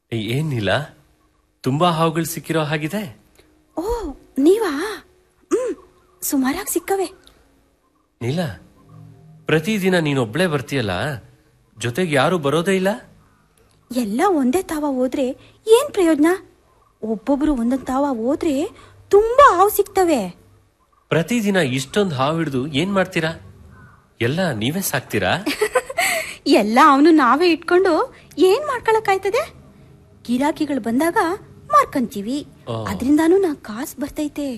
ಏನಿಲ್ಲ ತುಂಬಾ ಹಾವುಗಳು ಸಿಕ್ಕಿರೋ ಹಾಗಿದೆ ಓ ನೀವಾ ಹ್ಮ್ ಸುಮಾರಾಗಿ ಸಿಕ್ಕವೆ ನೀಲ ಪ್ರತಿದಿನ ನೀನೊಬ್ಳೇ ಬರ್ತೀಯಲ್ಲ ಜೊತೆಗೆ ಯಾರು ಬರೋದೇ ಇಲ್ಲ ಎಲ್ಲ ಒಂದೇ ತಾವ ಹೋದ್ರೆ ಏನ್ ಪ್ರಯೋಜನ ಒಬ್ಬೊಬ್ರು ಒಂದೊಂದ್ ತಾವ ಹೋದ್ರೆ ತುಂಬಾ ಹಾವು ಸಿಗ್ತವೆ ಪ್ರತಿದಿನ ಇಷ್ಟೊಂದು ಹಾವು ಹಿಡಿದು ಏನ್ ಮಾಡ್ತೀರಾ ಎಲ್ಲ ನೀವೇ ಸಾಕ್ತೀರಾ ಎಲ್ಲ ಅವನು ನಾವೇ ಇಟ್ಕೊಂಡು ಏನ್ ಮಾಡ್ಕೊಳಕ್ಕಾಯ್ತದೆ ಗಿರಾಕಿಗಳು ಬಂದಾಗ ಮಾರ್ಕಂತೀವಿ ಓ. ಅದ್ರಿಂದಾನು ನಾ ಕಾಸು ಬರ್ತೈತೆ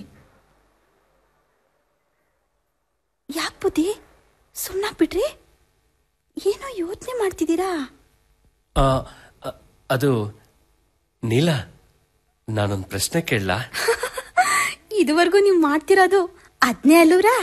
ಯಾಕ್ ಬುದ್ಧಿ ಸುಮ್ನಾಗ್ಬಿಟ್ರಿ ಏನೋ ಯೋಚನೆ ಮಾಡ್ತಿದ್ದೀರಾ ಆ, ಅ- ಅದು ನೀಲ ನಾನೊಂದ್ ಪ್ರಶ್ನೆ ಕೇಳಲಾ ಇದುವರೆಗೂ ನೀವು ಮಾಡ್ತಿರೋದು ಅದ್ನೇ ಅಲ್ಲೂರಾ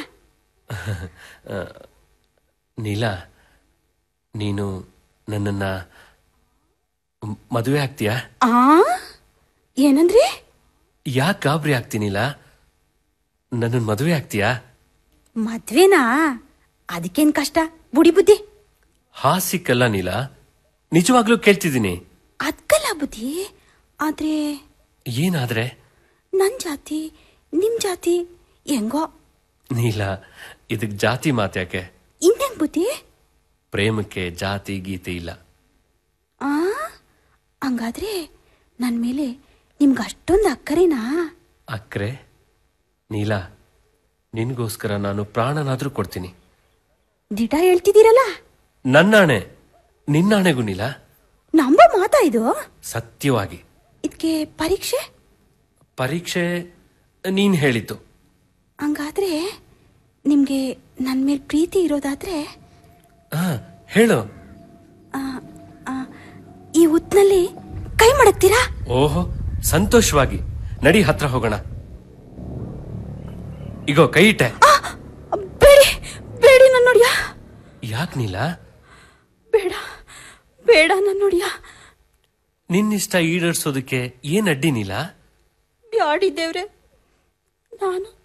ನೀಲ ನೀನು ನನ್ನನ್ನ ಮ್- ಮದುವೆ ಆಗ್ತೀಯಾ ಆ ಏನಂದ್ರಿ ಯಾಕೆ ಗಾಬರಿ ಆಗ್ತೀನಿಲ್ಲ ನನ್ನ ಮದುವೆ ಆಗ್ತೀಯಾ ಮದ್ವೆನಾ ಅದಕ್ಕೇನ್ ಕಷ್ಟ ಬುಡಿ ಬುದ್ಧಿ ಹಾಸಿಕ್ಕಲ್ಲ ನೀಲ ನಿಜವಾಗ್ಲೂ ಕೇಳ್ತಿದ್ದೀನಿ ಅದ್ಕಲ್ಲ ಬುದ್ಧಿ ಆದ್ರೆ ಏನಾದ್ರೆ ನನ್ ಜಾತಿ ನಿಮ್ ಜಾತಿ ಹೆಂಗೋ ನೀಲ ಇದಕ್ ಜಾತಿ ಮಾತ್ಯಾಕೆ ಇನ್ನೇನ್ ಬುದ್ಧಿ ಪ್ರೇಮಕ್ಕೆ ಜಾತಿ ಗೀತೆ ಇಲ್ಲ ಆ ಹಂಗಾದ್ರೆ ನನ್ ಮೇಲೆ ನಿಮ್ಗೆ ಅಷ್ಟೊಂದು ಅಕ್ಕರೇನಾ ಅಕ್ರೆ ನೀಲ ನಿನ್ಗೋಸ್ಕರ ನಾನು ಪ್ರಾಣನಾದ್ರೂ ಕೊಡ್ತೀನಿ ದಿಟ ಹೇಳ್ತಿದ್ದೀರಲ್ಲ ನನ್ನಾಣೆ ನಿನ್ನಾಣೆಗೂ ನೀಲ ನಂಬೋ ಮಾತಾ ಇದು ಸತ್ಯವಾಗಿ ಇದಕ್ಕೆ ಪರೀಕ್ಷೆ ಪರೀಕ್ಷೆ ನೀನ್ ಹೇಳಿದ್ದು ಹಂಗಾದ್ರೆ ನಿಮ್ಗೆ ನನ್ ಮೇಲೆ ಪ್ರೀತಿ ಇರೋದಾದ್ರೆ ಹಾ ಹೇಳು ಆ, ಆ, ಈ ಉತ್ನಲ್ಲಿ ಕೈ ಮಡಗ್ತೀರಾ ಓಹೋ ಸಂತೋಷವಾಗಿ ನಡಿ ಹತ್ರ ಹೋಗೋಣ ಇಗೋ ಕೈ ಇಟ್ಟೆ ಆ, ಬೇಡಿ ಬೇಡಿ ನನ್ನ ನೋಡಿಯ ಯಾಕ್ ನೀಲ ಬೇಡ ಬೇಡ ನನ್ನ ನೋಡಿಯ ನಿನ್ನಿಷ್ಟ ಈಡೇರ್ಸೋದಕ್ಕೆ ಏನ್ ಅಡ್ಡಿ ನೀಲ ಬ್ಯಾಡಿದ್ದೇವ್ರೆ ನಾನು